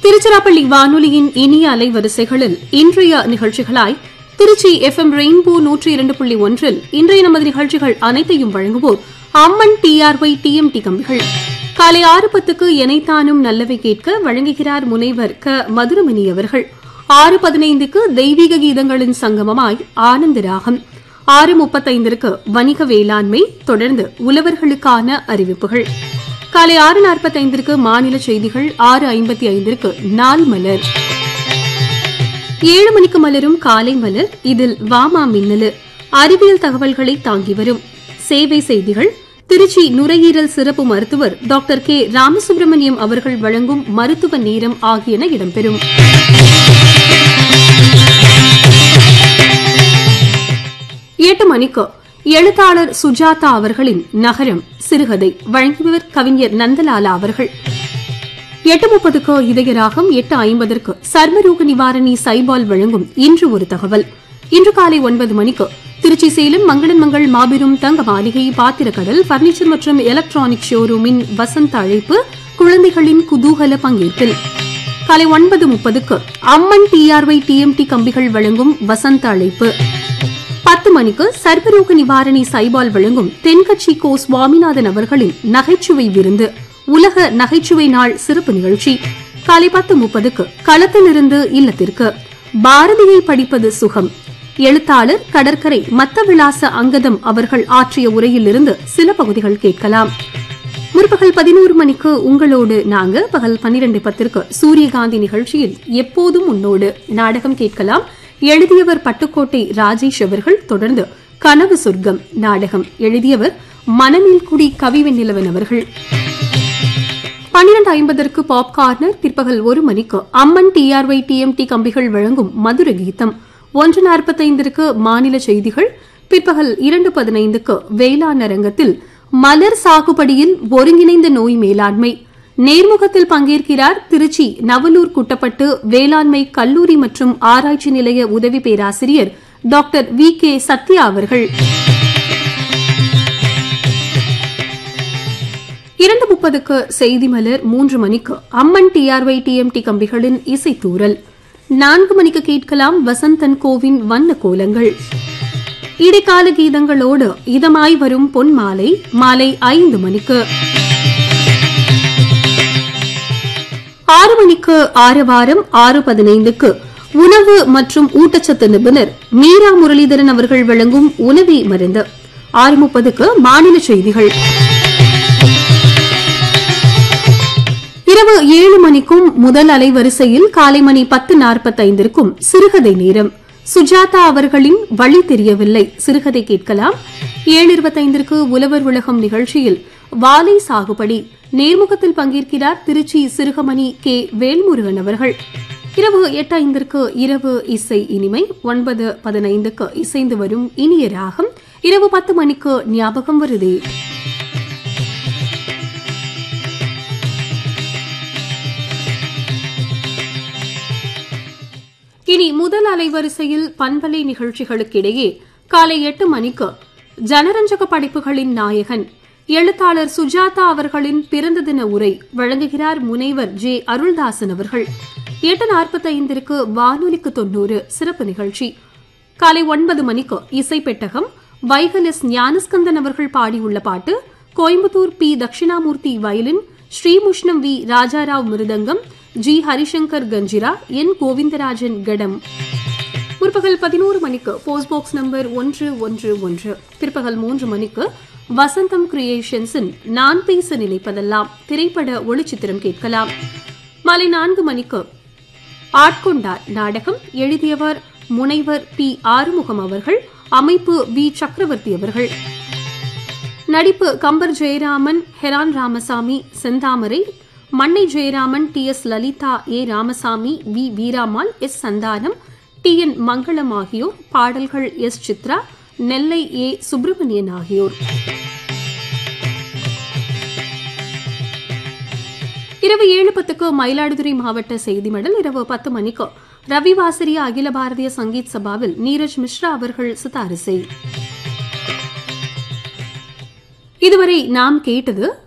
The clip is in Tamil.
திருச்சிராப்பள்ளி வானொலியின் இனிய அலைவரிசைகளில் இன்றைய நிகழ்ச்சிகளாய் திருச்சி எஃப் எம் ரெயின்போ நூற்றி இரண்டு புள்ளி ஒன்றில் இன்றைய நமது நிகழ்ச்சிகள் அனைத்தையும் வழங்குவோர் அம்மன் டிஆர்ஒய் டிஎம்டி கம்பிகள் காலை ஆறு பத்துக்கு எனைத்தானும் நல்லவை கேட்க வழங்குகிறார் முனைவர் க மதுரமணி அவர்கள் ஆறு பதினைந்துக்கு தெய்வீக கீதங்களின் சங்கமமாய் ஆனந்த ராகம் ஆறு முப்பத்தைந்திற்கு வணிக வேளாண்மை தொடர்ந்து உழவர்களுக்கான அறிவிப்புகள் காலை ஆறு நாற்பத்தைந்திற்கு மாநில செய்திகள் ஆறு ஐம்பத்தி ஐந்திற்கு நாள் மலர் ஏழு மணிக்கு மலரும் காலை மலர் இதில் வாமா மின்னலு அறிவியல் தகவல்களை தாங்கி வரும் சேவை செய்திகள் திருச்சி நுரையீரல் சிறப்பு மருத்துவர் டாக்டர் கே ராமசுப்பிரமணியம் அவர்கள் வழங்கும் மருத்துவ நேரம் ஆகியன இடம்பெறும் எட்டு மணிக்கு எழுத்தாளர் சுஜாதா அவர்களின் நகரம் சிறுகதை வழங்கியவர் கவிஞர் நந்தலாலா அவர்கள் எட்டு முப்பதுக்கு இதயராகம் எட்டு ஐம்பதற்கு சர்மரோக நிவாரணி சைபால் வழங்கும் இன்று ஒரு தகவல் இன்று காலை ஒன்பது மணிக்கு திருச்சி சேலம் மங்களன் மங்கள் மாபெரும் தங்க மாளிகை பாத்திரக்கடல் பர்னிச்சர் மற்றும் எலக்ட்ரானிக் ஷோரூமின் வசந்த அழைப்பு குழந்தைகளின் குதூகல பங்கேற்பில் காலை ஒன்பது முப்பதுக்கு அம்மன் டிஆர்ஒய் டிஎம்டி கம்பிகள் வழங்கும் வசந்த அழைப்பு பத்து மணிக்கு சர்வரோக நிவாரணி சைபால் வழங்கும் தென்கட்சி கோ சுவாமிநாதன் அவர்களின் நகைச்சுவை விருந்து உலக நகைச்சுவை நாள் சிறப்பு நிகழ்ச்சி காலை பத்து முப்பதுக்கு களத்திலிருந்து இல்லத்திற்கு பாரதியை படிப்பது சுகம் எழுத்தாளர் கடற்கரை மத்த விலாச அங்கதம் அவர்கள் ஆற்றிய உரையிலிருந்து சில பகுதிகள் கேட்கலாம் முற்பகல் பதினோரு மணிக்கு உங்களோடு நாங்க பகல் பன்னிரண்டு பத்திற்கு சூரியகாந்தி நிகழ்ச்சியில் எப்போதும் உன்னோடு நாடகம் கேட்கலாம் எழுதியவர் பட்டுக்கோட்டை ராஜேஷ் அவர்கள் தொடர்ந்து கனவு சொர்க்கம் நாடகம் எழுதியவர் மணமேல்குடி கவிவெண்ணிலவன் அவர்கள் பன்னிரண்டு ஐம்பதற்கு பாப் கார்னர் பிற்பகல் ஒரு மணிக்கு அம்மன் டிஆர்ஒய் டிஎம்டி கம்பிகள் வழங்கும் மதுர கீதம் ஒன்று நாற்பத்தைந்திற்கு மாநில செய்திகள் பிற்பகல் இரண்டு பதினைந்துக்கு வேளாண் அரங்கத்தில் மலர் சாகுபடியில் ஒருங்கிணைந்த நோய் மேலாண்மை நேர்முகத்தில் பங்கேற்கிறார் திருச்சி நவலூர் குட்டப்பட்டு வேளாண்மை கல்லூரி மற்றும் ஆராய்ச்சி நிலைய உதவி பேராசிரியர் டாக்டர் வி கே சத்யா அவர்கள் இரண்டு முப்பதுக்கு செய்தி மலர் மூன்று மணிக்கு அம்மன் டிஆர்ஒய் டிஎம்டி கம்பிகளின் இசைத்தூரல் நான்கு மணிக்கு கேட்கலாம் வசந்தன் கோவின் வண்ண கோலங்கள் இடைக்கால கீதங்களோடு இதமாய் வரும் பொன் மாலை மாலை ஐந்து மணிக்கு ஆறு மணிக்கு ஆறு வாரம் ஆறு பதினைந்துக்கு உணவு மற்றும் ஊட்டச்சத்து நிபுணர் மீரா முரளிதரன் அவர்கள் வழங்கும் உணவி மருந்து ஆறு முப்பதுக்கு மாநில செய்திகள் இரவு ஏழு மணிக்கும் முதல் அலைவரிசையில் காலை மணி பத்து நாற்பத்தைந்திற்கும் சிறுகதை நேரம் சுஜாதா அவர்களின் வழி தெரியவில்லை சிறுகதை கேட்கலாம் ஏழு இருபத்தைந்திற்கு உழவர் உலகம் நிகழ்ச்சியில் வாழை சாகுபடி நேர்முகத்தில் பங்கேற்கிறார் திருச்சி சிறுகமணி கே வேல்முருகன் அவர்கள் இரவு எட்டு ஐந்திற்கு இரவு இசை இனிமை ஒன்பது பதினைந்துக்கு இசைந்து வரும் இனிய ராகம் இரவு பத்து மணிக்கு ஞாபகம் வருதே இனி முதல் அலைவரிசையில் பண்பலை நிகழ்ச்சிகளுக்கிடையே காலை எட்டு மணிக்கு ஜனரஞ்சக படைப்புகளின் நாயகன் எழுத்தாளர் சுஜாதா அவர்களின் பிறந்த தின உரை வழங்குகிறார் முனைவர் ஜே அருள்தாசன் அவர்கள் எட்டு நாற்பத்தைந்திற்கு வானொலிக்கு தொன்னூறு சிறப்பு நிகழ்ச்சி காலை ஒன்பது மணிக்கு இசை பெட்டகம் வைகலஸ் ஞானஸ்கந்தன் அவர்கள் பாடியுள்ள பாட்டு Coimbatore P Dakshinamurthy violin Srimushnam V Rajarao மிருதங்கம் ஜி ஹரிசங்கர் கஞ்சிரா என் கோவிந்தராஜன் கடம் முற்பகல் பதினோரு மணிக்கு போஸ்ட் பாக்ஸ் நம்பர் ஒன்று ஒன்று ஒன்று பிற்பகல் மூன்று மணிக்கு வசந்தம் கிரியேஷன்ஸின் நான் பேச நினைப்பதெல்லாம் திரைப்பட ஒளிச்சித்திரம் கேட்கலாம் மாலை நான்கு மணிக்கு ஆட்கொண்டார் நாடகம் எழுதியவர் முனைவர் பி ஆறுமுகம் அவர்கள் அமைப்பு வி சக்கரவர்த்தி அவர்கள் நடிப்பு Kambar Jayaraman Heran Ramasamy Senthamarai Mannai Jayaraman T S Lalitha A Ramasamy V Veeramal S Santhanam T N Mangalam ஆகியோர் பாடல்கள் எஸ் சித்ரா நெல்லை ஏ சுப்பிரமணியன் ஆகியோர் இரவு ஏழு பத்துக்கு மயிலாடுதுறை மாவட்ட செய்தி மடல் இரவு பத்து மணிக்கு ரவிவாசரிய அகில பாரதிய சங்கீத் சபாவில் நீரஜ் மிஸ்ரா அவர்கள் சித்தாரிசை இதுவரை நாம் கேட்டது